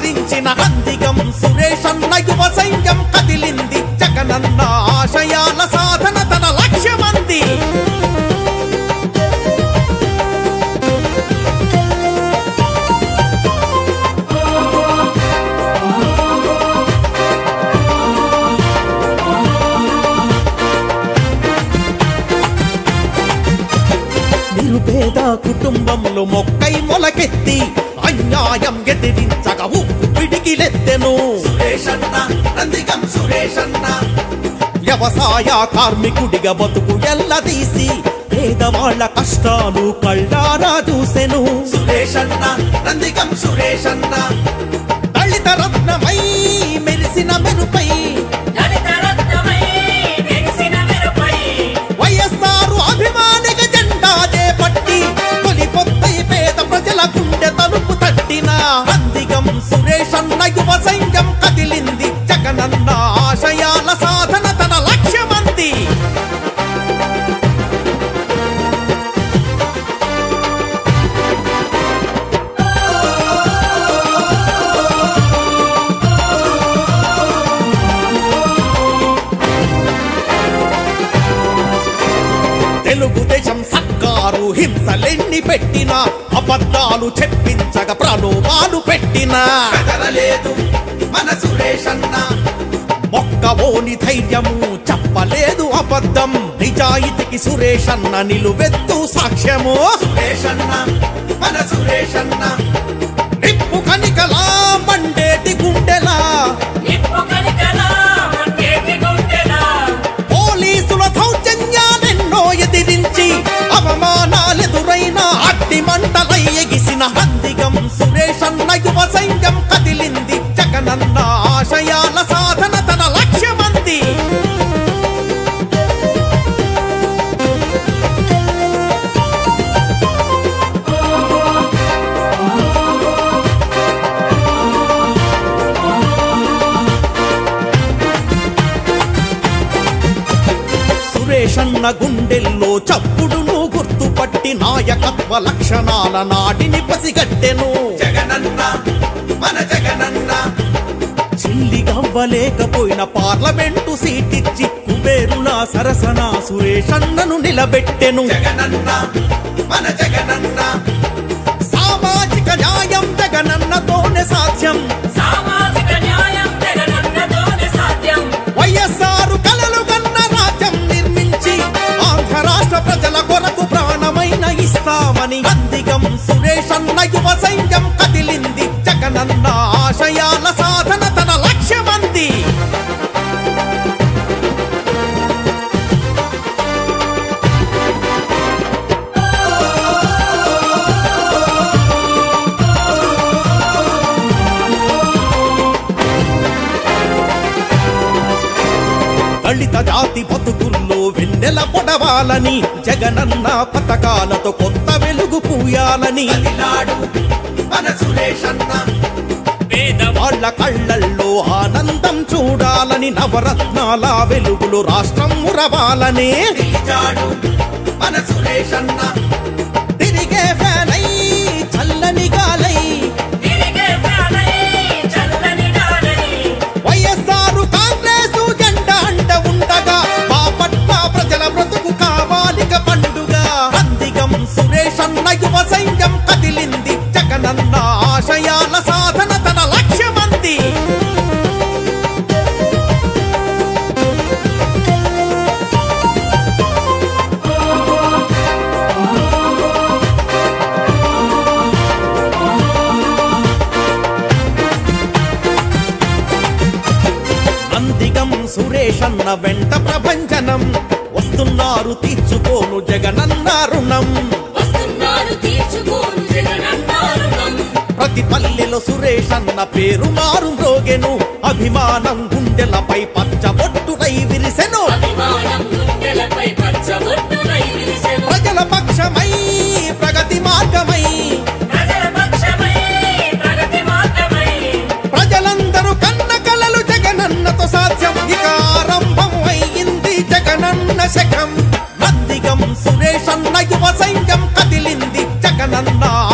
సాధించిన అందిగం సురేషన్న యువ సైన్యం కదిలింది జగనన్న ఆశయాల సాధన తన లక్ష్యమంది నిరుపేద కుటుంబంలో మొక్కై మొలకెత్తి అన్యాయం ఎదిరించక ఉప్పు పిడికిలెత్తెను సురేషన్న నందిగం సురేషన్న వ్యవసాయ కార్మికుడిగా బతుకు ఎల్లదీసి పేదవాళ్ల కష్టాలు కళ్ళారా చూసెను సురేషన్న నందిగం సురేషన్న దళిత రత్నమై మెరిసిన మెరుపై దళిత రత్నమై వెలిసిన మెరుపై వైఎస్ఆర్ అభిమానిక జెండా చేపట్టి తొలి పొత్తై పేద ప్రజల గుండె తలుపు తట్టిన అందిగం సురేషన్న యువ సైన్యం కదిలింది జగనన్న ఆశయాల సాధన తన లక్ష్యమంది తెలుగుదేశం సర్కారు హింసలెన్ని పెట్టినా అబద్ధాలు చెప్పించక ప్రలోభాలు పెట్టినా కదలలేదు మన సురేషన్న మొక్కవోని ధైర్యము చెప్పలేదు అబద్ధం నిజాయితీకి సురేష్ అన్న నిలువెత్తు సాక్ష్యము సురేషన్న మన సురేషన్న నిప్పు కనికలా మండేటి గుండెలా నిప్పు కనికలా మండేటి గుండెలా పోలీసుల దౌర్జన్యాలెన్నో ఎదిరించి అవమానాలెదురైన అగ్ని మంటలై ఎగిసిన అందిగం సురేష్ అన్న యువ సైన్యం కదిలింది జగనన్న ఆశయాల సాధన తన లక్ష్యమంది సురేషన్న గుండెల్లో చప్పుడును గుర్తుపట్టి నాయకత్వ లక్షణాల నాటిని పసిగట్టెను జగనన్న మన జగనన్న చిల్లిగవ్వలేకపోయిన పార్లమెంటు సీటిచ్చి కుబేరుల సరసన సురేషన్నను నిలబెట్టెను జగనన్న మన జగనన్న సామాజిక న్యాయం జగనన్నతోనే సాధ్యం సామాజిక న్యాయం జగనన్నతోనే సాధ్యం వైఎస్ఆర్ కలలు కన్న రాజ్యం నిర్మించి ఆంధ్ర రాష్ట్ర ప్రజల కొరకు ప్రాణమైన ఇస్తామని అందిగం సురేష్ అన్న యువ సైన్యం కదిలింది జగనన్న ఆశయాల సాధన తన లక్ష్యమంది దళిత జాతి బతుకుల్లో వెన్నెల పొడవాలని జగనన్న పథకాలతో కొత్త వెలుగు పూయాలని కదిలాడు మన సురేషన్న పేదవాళ్ల కళ్ళల్లో ఆనందం చూడాలని నవరత్నాల వెలుగులు రాష్ట్రం మురవాలని నిలిచాడు మన సురేషన్న తిరిగే ఫ్యానై చల్లని గాలై తిరిగే ప్రాణై చల్లని గాలై వైఎస్ఆర్ కాంగ్రెస్ జెండా అంట ఉండగా మా పట్ల ప్రజల బ్రతుకు కావాలిక పండుగ అందిగం సురేష్ అన్న యువ సైన్యం కదిలింది జగనన్న ఆశయాల సాధన తన లక్ష్యమంది అందిగం సురేష్ అన్న వెంట ప్రభంజనం వస్తున్నారు తీర్చుకోను జగనన్న రుణం వస్తున్నారు తీర్చుకోను జగనన్న రుణం ప్రతి పల్లెలో సురేష్ అన్న పేరు మారు మ్రోగెను అభిమానం గుండెలపై పచ్చబొట్టురై విరిసెను అభిమానం గుండెలపై పచ్చబొట్టులై విరిసెను ప్రజల పక్షమై ప్రగతి మార్గమై ప్రజల పక్షమై ప్రగతి మార్గమై ప్రజలందరూ కన్న కలలు జగనన్నతో సాధ్యం ఇక ఆరంభం అయింది జగనన్న శకం నందిగం సురేష్ అన్న యువ సైన్యం కదిలింది జగనన్న